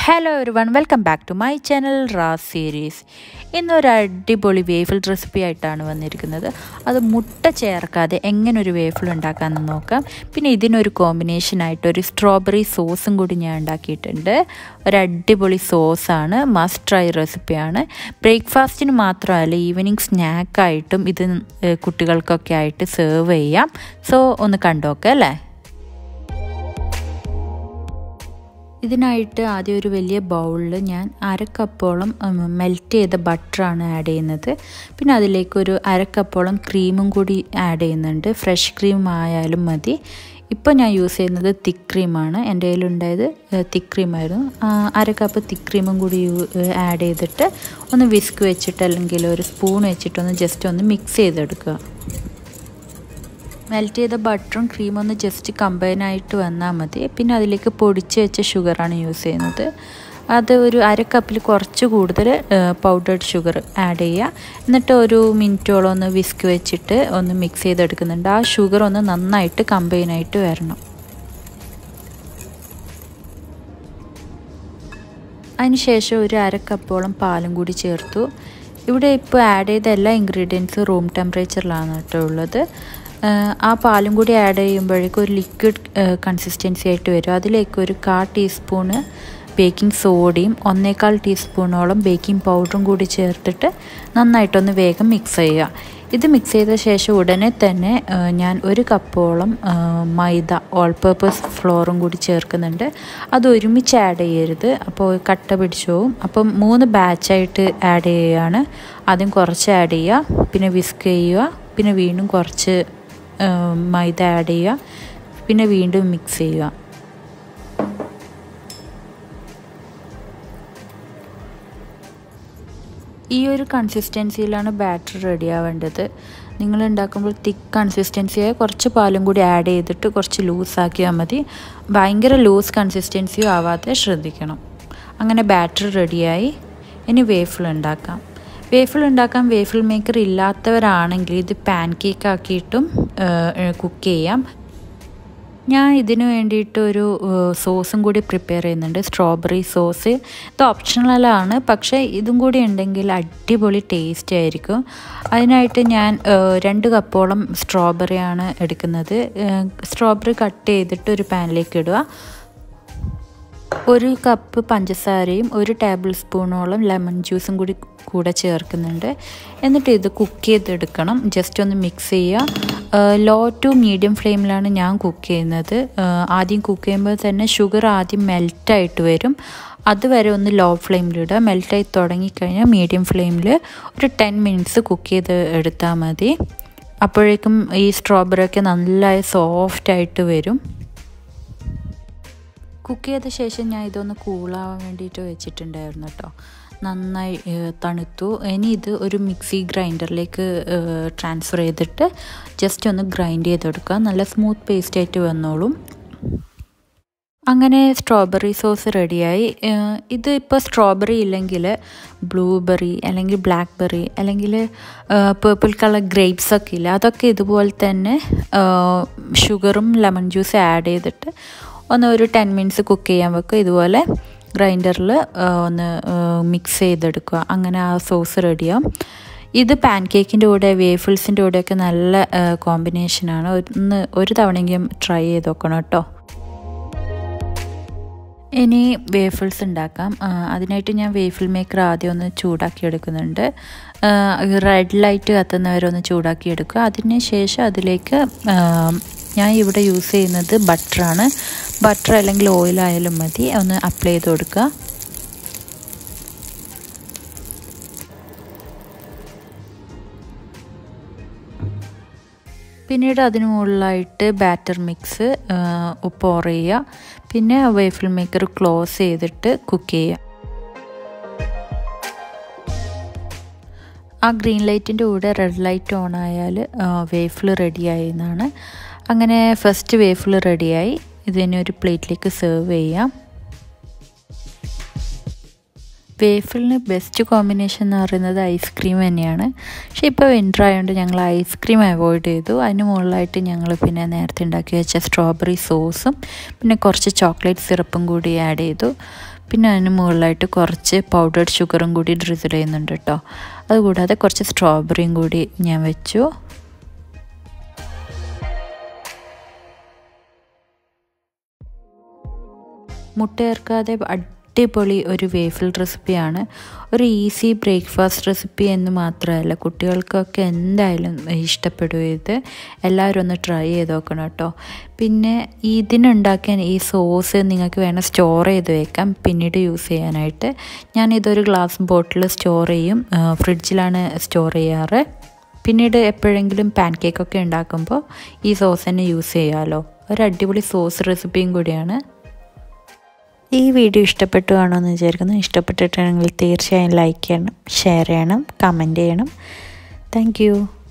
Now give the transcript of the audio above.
hello ഒരു one welcome back to my channel റാസ് series ഇന്നൊരു അടിപൊളി വേഫിൾ റെസിപ്പി ആയിട്ടാണ് വന്നിരിക്കുന്നത് അത് മുട്ട ചേർക്കാതെ എങ്ങനെ ഒരു വേഫിൾ ഉണ്ടാക്കാമെന്ന് നോക്കാം പിന്നെ ഇതിനൊരു കോമ്പിനേഷനായിട്ട് ഒരു സ്ട്രോബെറി സോസും കൂടി ഞാൻ ഉണ്ടാക്കിയിട്ടുണ്ട് ഒരു അടിപൊളി സോസാണ് മസ്റ്റ് ട്രൈ റെസിപ്പിയാണ് ബ്രേക്ക്ഫാസ്റ്റിന് മാത്രമല്ല ഈവനിങ് സ്നാക്കായിട്ടും ഇത് കുട്ടികൾക്കൊക്കെ ആയിട്ട് സെർവ് ചെയ്യാം സോ ഒന്ന് കണ്ടോക്കാം അല്ലേ ഇതിനായിട്ട് ആദ്യം ഒരു വലിയ ബൗളിൽ ഞാൻ അര കപ്പോളം മെൽറ്റ് ചെയ്ത ബട്ടറാണ് ആഡ് ചെയ്യുന്നത് പിന്നെ അതിലേക്ക് ഒരു അര കപ്പോളം ക്രീമും കൂടി ആഡ് ചെയ്യുന്നുണ്ട് ഫ്രഷ് ക്രീം ആയാലും മതി ഇപ്പോൾ ഞാൻ യൂസ് ചെയ്യുന്നത് തിക്ക് ക്രീമാണ് എൻ്റെ കയ്യിലുണ്ടായത് തിക്ക് ക്രീമായിരുന്നു അര കപ്പ് തിക്ക് ക്രീമും കൂടി ആഡ് ചെയ്തിട്ട് ഒന്ന് വിസ്ക് വെച്ചിട്ട് അല്ലെങ്കിൽ ഒരു സ്പൂൺ വെച്ചിട്ടൊന്ന് ജസ്റ്റ് ഒന്ന് മിക്സ് ചെയ്തെടുക്കുക മെൽറ്റ് ചെയ്ത ബട്ടറും ക്രീമും ഒന്ന് ജസ്റ്റ് കമ്പൈനായിട്ട് വന്നാൽ മതി പിന്നെ അതിലേക്ക് പൊടിച്ച് വെച്ച ഷുഗറാണ് യൂസ് ചെയ്യുന്നത് അത് ഒരു അര കപ്പിൽ കുറച്ച് കൂടുതൽ പൗഡേർഡ് ഷുഗർ ആഡ് ചെയ്യുക എന്നിട്ട് ഒരു മിനിറ്റോളം ഒന്ന് വിസ്ക് വെച്ചിട്ട് ഒന്ന് മിക്സ് ചെയ്തെടുക്കുന്നുണ്ട് ആ ഷുഗർ ഒന്ന് നന്നായിട്ട് കമ്പൈനായിട്ട് വരണം അതിനുശേഷം ഒരു അര കപ്പോളം പാലും കൂടി ചേർത്തു ഇവിടെ ഇപ്പോൾ ആഡ് ചെയ്ത എല്ലാ ഇൻഗ്രീഡിയൻസും റൂം ടെമ്പറേച്ചറിലാണ് കേട്ടോ ഉള്ളത് ആ പാലും കൂടി ആഡ് ചെയ്യുമ്പോഴേക്കും ഒരു ലിക്വിഡ് കൺസിസ്റ്റൻസി ആയിട്ട് വരും അതിലേക്ക് ഒരു കാ ടീസ്പൂണ് ബേക്കിംഗ് സോഡയും ഒന്നേകാൽ ടീസ്പൂണോളം ബേക്കിംഗ് പൗഡറും കൂടി ചേർത്തിട്ട് നന്നായിട്ടൊന്ന് വേഗം മിക്സ് ചെയ്യുക ഇത് മിക്സ് ചെയ്ത ശേഷം ഉടനെ തന്നെ ഞാൻ ഒരു കപ്പോളം മൈദ ഓൾ പേർപ്പസ് ഫ്ലോറും കൂടി ചേർക്കുന്നുണ്ട് അത് ഒരുമിച്ച് ആഡ് ചെയ്യരുത് അപ്പോൾ കട്ട പിടിച്ചു പോവും അപ്പം മൂന്ന് ബാച്ചായിട്ട് ആഡ് ചെയ്യുകയാണ് ആദ്യം കുറച്ച് ആഡ് ചെയ്യുക പിന്നെ വിസ്ക് ചെയ്യുക പിന്നെ വീണ്ടും കുറച്ച് മൈദ ആഡ് ചെയ്യുക പിന്നെ വീണ്ടും മിക്സ് ചെയ്യുക ഈ ഒരു കൺസിസ്റ്റൻസിയിലാണ് ബാറ്റർ റെഡി ആവേണ്ടത് നിങ്ങൾ ഉണ്ടാക്കുമ്പോൾ തിക്ക് കൺസിസ്റ്റൻസിയായ കുറച്ച് പാലും കൂടി ആഡ് ചെയ്തിട്ട് കുറച്ച് ലൂസാക്കിയാൽ മതി ഭയങ്കര ലൂസ് കൺസിസ്റ്റൻസിയും ആവാതെ ശ്രദ്ധിക്കണം അങ്ങനെ ബാറ്റർ റെഡിയായി ഇനി വേഫിൾ ഉണ്ടാക്കാം വേഫിൾ ഉണ്ടാക്കാൻ വേഫിൾ മേക്കർ ഇല്ലാത്തവരാണെങ്കിൽ ഇത് പാൻ കേക്ക് ആക്കിയിട്ടും കുക്ക് ചെയ്യാം ഞാൻ ഇതിന് വേണ്ടിയിട്ട് ഒരു സോസും കൂടി പ്രിപ്പയർ ചെയ്യുന്നുണ്ട് സ്ട്രോബെറി സോസ് ഇത് ഓപ്ഷണലാണ് പക്ഷേ ഇതും കൂടി ഉണ്ടെങ്കിൽ അടിപൊളി ടേസ്റ്റ് ആയിരിക്കും അതിനായിട്ട് ഞാൻ രണ്ട് കപ്പോളം സ്ട്രോബെറിയാണ് എടുക്കുന്നത് സ്ട്രോബെറി കട്ട് ചെയ്തിട്ട് ഒരു പാനിലേക്ക് ഇടുക ഒരു കപ്പ് പഞ്ചസാരയും ഒരു ടേബിൾ സ്പൂണോളം ലെമൺ ജ്യൂസും കൂടി കൂടെ ചേർക്കുന്നുണ്ട് എന്നിട്ട് ഇത് കുക്ക് ചെയ്തെടുക്കണം ജസ്റ്റ് ഒന്ന് മിക്സ് ചെയ്യുക ലോ ടു മീഡിയം ഫ്ലെയിമിലാണ് ഞാൻ കുക്ക് ചെയ്യുന്നത് ആദ്യം കുക്ക് ചെയ്യുമ്പോൾ തന്നെ ഷുഗർ ആദ്യം മെൽറ്റായിട്ട് വരും അതുവരെ ഒന്ന് ലോ ഫ്ലെയിമിലിടുക മെൽറ്റായി തുടങ്ങിക്കഴിഞ്ഞാൽ മീഡിയം ഫ്ലെയിമിൽ ഒരു ടെൻ മിനിറ്റ്സ് കുക്ക് ചെയ്ത് എടുത്താൽ മതി അപ്പോഴേക്കും ഈ സ്ട്രോബെറി ഒക്കെ നല്ലതായി സോഫ്റ്റായിട്ട് വരും കുക്ക് ചെയ്ത ശേഷം ഞാൻ ഇതൊന്ന് കൂളാവാൻ വേണ്ടിയിട്ട് വെച്ചിട്ടുണ്ടായിരുന്നു കേട്ടോ നന്നായി തണുത്തു ഇനി ഇത് ഒരു മിക്സി ഗ്രൈൻഡറിലേക്ക് ട്രാൻസ്ഫർ ചെയ്തിട്ട് ജസ്റ്റ് ഒന്ന് ഗ്രൈൻഡ് ചെയ്തെടുക്കുക നല്ല സ്മൂത്ത് പേസ്റ്റ് ആയിട്ട് വന്നോളും അങ്ങനെ സ്ട്രോബെറി സോസ് റെഡിയായി ഇത് ഇപ്പോൾ സ്ട്രോബെറി ഇല്ലെങ്കിൽ ബ്ലൂബെറി അല്ലെങ്കിൽ ബ്ലാക്ക് ബെറി അല്ലെങ്കിൽ പേർപ്പിൾ കളർ ഗ്രേപ്സ് ഒക്കെ ഇല്ല അതൊക്കെ ഇതുപോലെ തന്നെ ഷുഗറും ലെമൺ ജ്യൂസ് ആഡ് ചെയ്തിട്ട് ഒന്ന് ഒരു ടെൻ മിനിറ്റ്സ് കുക്ക് ചെയ്യാൻ വെക്കുക ഇതുപോലെ ഗ്രൈൻഡറിൽ ഒന്ന് മിക്സ് ചെയ്തെടുക്കുക അങ്ങനെ ആ സോസ് റെഡിയാവും ഇത് പാൻ കേക്കിൻ്റെ കൂടെ വേഫിൾസിൻ്റെ കൂടെയൊക്കെ നല്ല കോമ്പിനേഷനാണ് ഒന്ന് ഒരു തവണയെങ്കിലും ട്രൈ ചെയ്ത് നോക്കണം കേട്ടോ ഇനി വേഫിൾസ് ഉണ്ടാക്കാം അതിനായിട്ട് ഞാൻ വേഫിൾ മേക്കർ ആദ്യം ഒന്ന് ചൂടാക്കി എടുക്കുന്നുണ്ട് റെഡ് ലൈറ്റ് കത്തുന്നവരെ ഒന്ന് ചൂടാക്കി എടുക്കുക അതിന് ശേഷം അതിലേക്ക് ഞാൻ ഇവിടെ യൂസ് ചെയ്യുന്നത് ബട്ടറാണ് ബട്ടർ അല്ലെങ്കിൽ ഓയിലായാലും മതി ഒന്ന് അപ്ലൈ ചെയ്ത് കൊടുക്കുക പിന്നീട് അതിന് മുകളിലായിട്ട് ബാറ്റർ മിക്സ് പോർ ചെയ്യുക പിന്നെ വേഫിൾ മേക്കർ ക്ലോസ് ചെയ്തിട്ട് കുക്ക് ചെയ്യുക ആ ഗ്രീൻ ലൈറ്റിൻ്റെ കൂടെ റെഡ് ലൈറ്റ് ഓൺ ആയാൽ വേഫിൾ റെഡിയായി എന്നാണ് അങ്ങനെ ഫസ്റ്റ് വേഫിൾ റെഡിയായി ഇതിനെ ഒരു പ്ലേറ്റിലേക്ക് സെർവ് ചെയ്യാം വേഫിളിന് ബെസ്റ്റ് കോമ്പിനേഷൻ എന്ന് പറയുന്നത് ഐസ്ക്രീം തന്നെയാണ് പക്ഷേ ഇപ്പോൾ വിൻ്റർ ആയതുകൊണ്ട് ഞങ്ങൾ ഐസ്ക്രീം അവോയ്ഡ് ചെയ്തു അതിന് മുകളിലായിട്ട് ഞങ്ങൾ പിന്നെ നേരത്തെ ഉണ്ടാക്കി വെച്ച സ്ട്രോബെറി സോസും പിന്നെ കുറച്ച് ചോക്ലേറ്റ് സിറപ്പും കൂടി ആഡ് ചെയ്തു പിന്നെ അതിന് മുകളിലായിട്ട് കുറച്ച് പൗഡേർഡ് ഷുഗറും കൂടി ഡ്രിസിൽ ചെയ്യുന്നുണ്ട് കേട്ടോ അതുകൂടാതെ കുറച്ച് സ്ട്രോബെറിയും കൂടി ഞാൻ വെച്ചു മുട്ട ചേർക്കാതെ അടിപൊളി ഒരു വേഫിൽ റെസിപ്പിയാണ് ഒരു ഈസി ബ്രേക്ക്ഫാസ്റ്റ് റെസിപ്പി എന്ന് മാത്രമല്ല കുട്ടികൾക്കൊക്കെ എന്തായാലും ഇഷ്ടപ്പെടും ഇത് എല്ലാവരും ഒന്ന് ട്രൈ ചെയ്ത് നോക്കണം കേട്ടോ പിന്നെ ഇതിനുണ്ടാക്കാൻ ഈ സോസ് നിങ്ങൾക്ക് വേണം സ്റ്റോർ ചെയ്ത് വെക്കാം പിന്നീട് യൂസ് ചെയ്യാനായിട്ട് ഞാൻ ഇതൊരു ഗ്ലാസ് ബോട്ടിൽ സ്റ്റോർ ചെയ്യും ഫ്രിഡ്ജിലാണ് സ്റ്റോർ ചെയ്യാറ് പിന്നീട് എപ്പോഴെങ്കിലും പാൻ കേക്കൊക്കെ ഉണ്ടാക്കുമ്പോൾ ഈ സോസ് തന്നെ യൂസ് ചെയ്യാമല്ലോ ഒരു അടിപൊളി സോസ് റെസിപ്പിയും കൂടിയാണ് ഈ വീഡിയോ ഇഷ്ടപ്പെട്ടു കാണുമെന്ന് എന്ന് വിചാരിക്കുന്നു ഇഷ്ടപ്പെട്ടിട്ടുണ്ടെങ്കിൽ തീർച്ചയായും ലൈക്ക് ചെയ്യണം ഷെയർ ചെയ്യണം കമൻറ്റ് ചെയ്യണം താങ്ക്